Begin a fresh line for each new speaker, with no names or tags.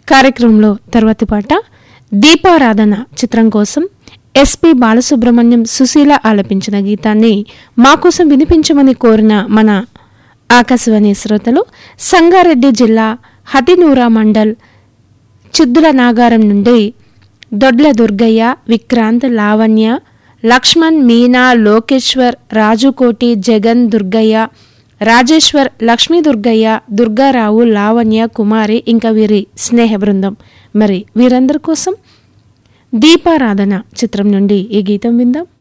కార్యక్రమంలో తర్వాతి పాట దీపారాధన చిత్రం కోసం ఎస్పి బాలసుబ్రహ్మణ్యం సుశీల ఆలపించిన గీతాన్ని మా కోసం వినిపించమని కోరిన మన ఆకాశవాణి శ్రోతలు సంగారెడ్డి జిల్లా హతినూరా మండల్ చిద్దుల నాగారం నుండి దొడ్ల దుర్గయ్య విక్రాంత్ లావణ్య లక్ష్మణ్ మీనా లోకేశ్వర్ రాజుకోటి జగన్ దుర్గయ్య రాజేశ్వర్ లక్ష్మీ దుర్గయ్య దుర్గారావు లావణ్య కుమారి ఇంకా వీరి స్నేహ బృందం మరి వీరందరి కోసం దీపారాధన చిత్రం నుండి ఈ గీతం విందాం